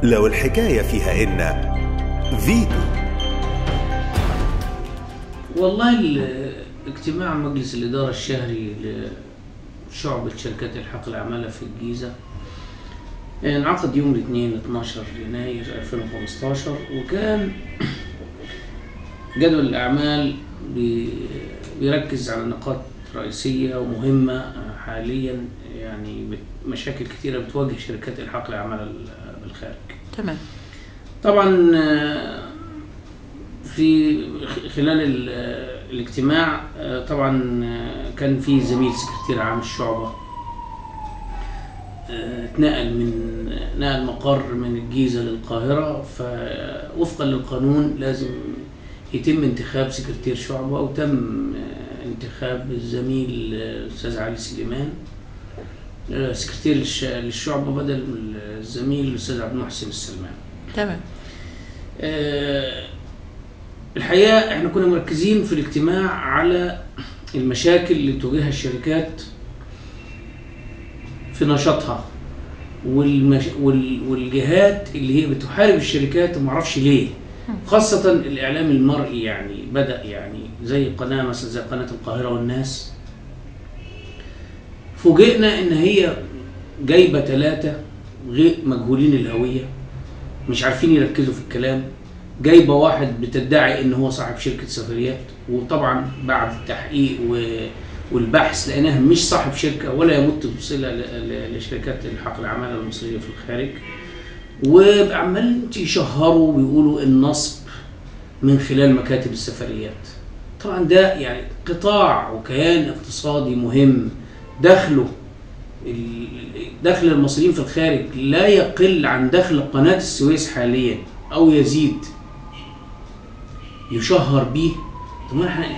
لو الحكاية فيها إن فيتو والله ال- اجتماع مجلس الإدارة الشهري لشعبة شركات الحق العمالة في الجيزة انعقد يوم الاثنين 12 يناير 2015 وكان جدول الأعمال بي- بيركز على نقاط رئيسية ومهمة حاليا يعني بت- مشاكل كثيرة بتواجه شركات الحق العمالة ال- بالخارج تمام طبعا آه، في خ- خلال ال- آه، الاجتماع آه، طبعا آه، كان في زميل سكرتير عام الشعبة آه، اتنقل من نقل مقر من الجيزة للقاهرة فوفقا للقانون لازم يتم انتخاب سكرتير شعبة وتم آه، انتخاب الزميل آه، الأستاذ علي سليمان آه، سكرتير للش- للشعبة بدل الزميل الأستاذ عبد المحسن السلمان تمام آه، الحقيقة احنا كنا مركزين في الاجتماع على المشاكل اللي تواجهها الشركات في نشاطها والمش... وال... والجهات اللي هي بتحارب الشركات ومعرفش ليه خاصة الإعلام المرئي يعني بدأ يعني زي قناة مثلا زي قناة القاهرة والناس فوجئنا إن هي جايبة ثلاثة غير مجهولين الهوية مش عارفين يركزوا في الكلام جايبه واحد بتدعي ان هو صاحب شركه سفريات وطبعا بعد التحقيق و... والبحث لقيناها مش صاحب شركه ولا يمت بصله ل... ل... لشركات الحق العماله المصريه في الخارج وعمال يشهروا ويقولوا النصب من خلال مكاتب السفريات طبعا ده يعني قطاع وكيان اقتصادي مهم دخله ال- دخل المصريين في الخارج لا يقل عن دخل قناة السويس حاليا أو يزيد يشهر بيه طب ما احنا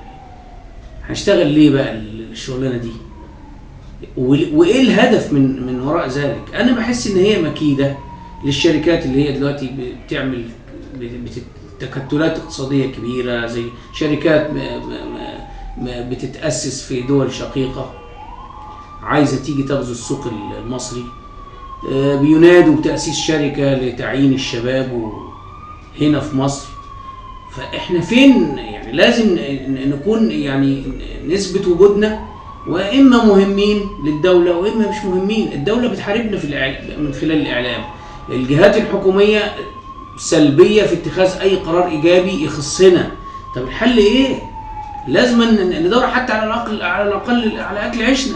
هنشتغل ليه بقى الشغلانة دي وال- وإيه الهدف من من وراء ذلك أنا بحس إن هي مكيدة للشركات اللي هي دلوقتي بتعمل بت- تكتلات اقتصادية كبيرة زي شركات م- م- م- بتتأسس في دول شقيقة عايزه تيجي تغزو السوق المصري آه، بينادوا بتاسيس شركه لتعيين الشباب هنا في مصر فاحنا فين يعني لازم ن- نكون يعني نثبت وجودنا واما مهمين للدوله واما مش مهمين الدوله بتحاربنا في الإعلام من خلال الاعلام الجهات الحكوميه سلبيه في اتخاذ اي قرار ايجابي يخصنا طب الحل ايه لازم ن- ندور حتى على الاقل على الاقل على اكل عيشنا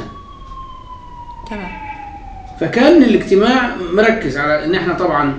تمام فكان الاجتماع مركز على ان احنا طبعا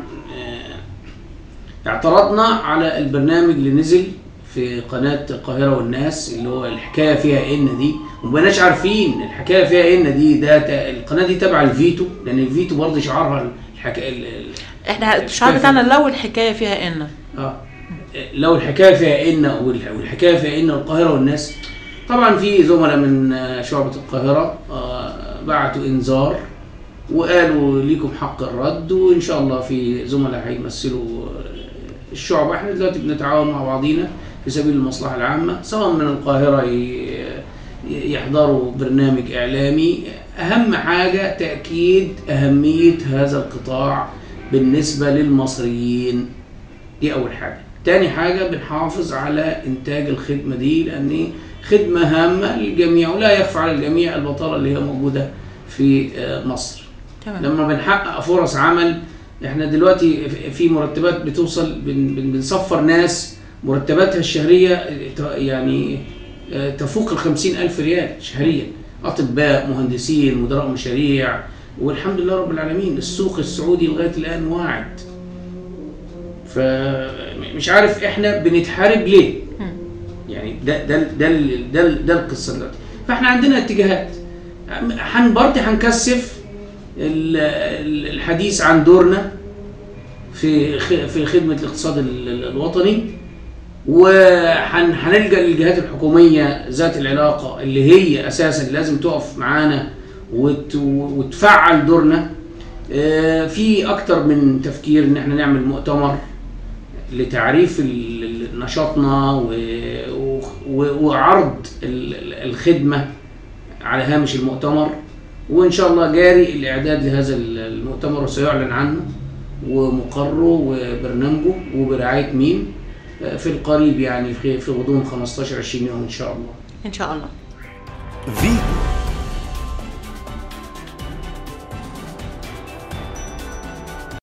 آه، اعترضنا على البرنامج اللي نزل في قناة القاهرة والناس اللي هو الحكاية فيها ان دي ومبقناش عارفين الحكاية فيها ان دي ده تا- القناة دي تبع الفيتو لان الفيتو برضه شعارها الحكاية ال- ال- احنا الشعار بتاعنا لو الحكايه فيها ان اه لو الحكايه فيها ان والح- والحكايه فيها ان القاهره والناس طبعا في زملاء من آه، شعبه القاهره آه، بعتوا انذار وقالوا ليكم حق الرد وان شاء الله في زملاء هيمثلوا آه، الشعب احنا دلوقتي بنتعاون مع بعضينا في سبيل المصلحه العامه سواء من القاهره ي- يحضروا برنامج اعلامي اهم حاجه تاكيد اهميه هذا القطاع بالنسبه للمصريين دي اول حاجه تاني حاجه بنحافظ على انتاج الخدمه دي لان خدمه هامه للجميع ولا يخفى على الجميع البطاله اللي هي موجوده في آه، مصر تمام لما بنحقق فرص عمل احنا دلوقتي في مرتبات بتوصل بن- بن- بنصفر ناس مرتباتها الشهرية ت- يعني آه، تفوق الخمسين ألف ريال شهريا أطباء مهندسين مدراء مشاريع والحمد لله رب العالمين السوق السعودي لغاية الآن واعد فمش عارف احنا بنتحارب ليه مم. يعني ده ده ده ال- ده, ال- ده القصه دلوقتي فاحنا عندنا اتجاهات هن برضه هنكثف ال- ال- الحديث عن دورنا في خ- في خدمه الاقتصاد ال- ال- الوطني وهنلجا للجهات الحكوميه ذات العلاقه اللي هي اساسا لازم تقف معانا وت- وتفعل دورنا آه، في اكتر من تفكير ان احنا نعمل مؤتمر لتعريف ال- ال- نشاطنا و- و- وعرض ال- ال- الخدمه على هامش المؤتمر وان شاء الله جاري الاعداد لهذا ال- المؤتمر وسيعلن عنه ومقره وبرنامجه وبرعايه ميم آه، في القريب يعني في في غضون 15 20 يوم ان شاء الله ان شاء الله فيتو